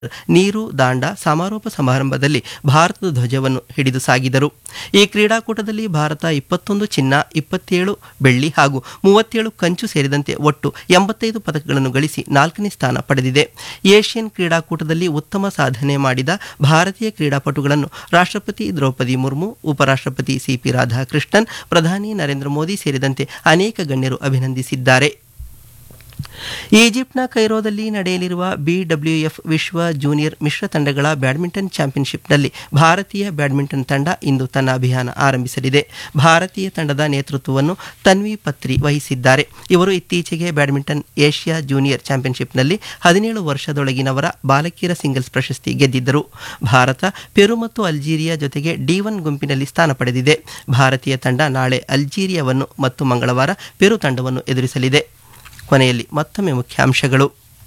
ನೀರು ದಾಂಡ ಸಮಾರೋಪ ಸಮಾರಂಭದಲ್ಲಿ ಭಾರತದ ಧ್ವಜವನ್ನು ಹಿಡಿದು ಸಾಗಿದರು ಈ ಕ್ರೀಡಾಕೂಟದಲ್ಲಿ ಭಾರತ ಇಪ್ಪತ್ತೊಂದು ಚಿನ್ನ ಇಪ್ಪತ್ತೇಳು ಬೆಳ್ಳಿ ಹಾಗೂ ಮೂವತ್ತೇಳು ಕಂಚು ಸೇರಿದಂತೆ ಒಟ್ಟು ಎಂಬತ್ತೈದು ಪದಕಗಳನ್ನು ಗಳಿಸಿ ನಾಲ್ಕನೇ ಸ್ಥಾನ ಪಡೆದಿದೆ ಏಷ್ಯನ್ ಕ್ರೀಡಾಕೂಟದಲ್ಲಿ ಉತ್ತಮ ಸಾಧನೆ ಮಾಡಿದ ಭಾರತೀಯ ಕ್ರೀಡಾಪಟುಗಳನ್ನು ರಾಷ್ಟ್ರಪತಿ ದ್ರೌಪದಿ ಮುರ್ಮು ಉಪರಾಷ್ಟ್ರಪತಿ ಸಿಪಿ ರಾಧಾಕೃಷ್ಣನ್ ಪ್ರಧಾನಿ ನರೇಂದ್ರ ಮೋದಿ ಸೇರಿದಂತೆ ಅನೇಕ ಗಣ್ಯರು ಅಭಿನಂದಿಸಿದ್ದಾರೆ ಈಜಿಪ್ಟ್ನ ಕೈರೋದಲ್ಲಿ ನಡೆಯಲಿರುವ ಬಿಡಬ್ಲ್ಯೂಎಫ್ ವಿಶ್ವ ಜೂನಿಯರ್ ಮಿಶ್ರ ತಂಡಗಳ ಬ್ಯಾಡ್ಮಿಂಟನ್ ಚಾಂಪಿಯನ್ಶಿಪ್ನಲ್ಲಿ ಭಾರತೀಯ ಬ್ಯಾಡ್ಮಿಂಟನ್ ತಂಡ ಇಂದು ತನ್ನ ಅಭಿಯಾನ ಆರಂಭಿಸಲಿದೆ ಭಾರತೀಯ ತಂಡದ ನೇತೃತ್ವವನ್ನು ತನ್ವಿ ಪತ್ರಿ ವಹಿಸಿದ್ದಾರೆ ಇವರು ಇತ್ತೀಚೆಗೆ ಬ್ಯಾಡ್ಮಿಂಟನ್ ಏಷ್ಯಾ ಜೂನಿಯರ್ ಚಾಂಪಿಯನ್ಶಿಪ್ನಲ್ಲಿ ಹದಿನೇಳು ವರ್ಷದೊಳಗಿನವರ ಬಾಲಕಿಯರ ಸಿಂಗಲ್ಸ್ ಪ್ರಶಸ್ತಿ ಗೆದ್ದಿದ್ದರು ಭಾರತ ಪೆರು ಮತ್ತು ಅಲ್ಜೀರಿಯಾ ಜೊತೆಗೆ ಡಿ ಒನ್ ಗುಂಪಿನಲ್ಲಿ ಸ್ಥಾನ ಪಡೆದಿದೆ ಭಾರತೀಯ ತಂಡ ನಾಳೆ ಅಲ್ಜೀರಿಯಾವನ್ನು ಮತ್ತು ಮಂಗಳವಾರ ಪೆರು ತಂಡವನ್ನು ಎದುರಿಸಲಿದೆ ಕೊನೆಯಲ್ಲಿ ಮತ್ತೊಮ್ಮೆ ಮುಖ್ಯಾಂಶಗಳು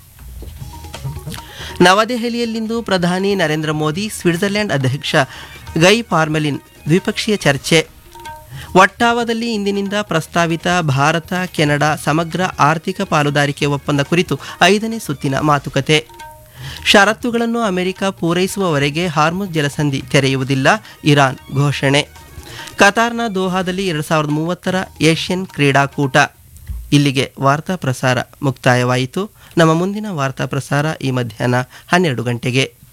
ನವದೆಹಲಿಯಲ್ಲಿಂದು ಪ್ರಧಾನಿ ನರೇಂದ್ರ ಮೋದಿ ಸ್ವಿಟ್ಜರ್ಲೆಂಡ್ ಅಧ್ಯಕ್ಷ ಗೈ ಪಾರ್ಮೆಲಿನ್ ದ್ವಿಪಕ್ಷೀಯ ಚರ್ಚೆ ಒಟ್ಟಾವದಲ್ಲಿ ಇಂದಿನಿಂದ ಪ್ರಸ್ತಾವಿತ ಭಾರತ ಕೆನಡಾ ಸಮಗ್ರ ಆರ್ಥಿಕ ಪಾಲುದಾರಿಕೆ ಒಪ್ಪಂದ ಕುರಿತು ಐದನೇ ಸುತ್ತಿನ ಮಾತುಕತೆ ಷರತ್ತುಗಳನ್ನು ಅಮೆರಿಕ ಪೂರೈಸುವವರೆಗೆ ಹಾರ್ಮುಜ್ ಜಲಸಂಧಿ ತೆರೆಯುವುದಿಲ್ಲ ಇರಾನ್ ಘೋಷಣೆ ಕತಾರ್ನ ದೋಹಾದಲ್ಲಿ ಎರಡು ಸಾವಿರದ ಮೂವತ್ತರ ಏಷ್ಯನ್ ಕ್ರೀಡಾಕೂಟ ಇಲ್ಲಿಗೆ ವಾರ್ತಾ ಪ್ರಸಾರ ಮುಕ್ತಾಯವಾಯಿತು ನಮ್ಮ ಮುಂದಿನ ವಾರ್ತಾ ಪ್ರಸಾರ ಈ ಮಧ್ಯಾಹ್ನ ಹನ್ನೆರಡು ಗಂಟೆಗೆ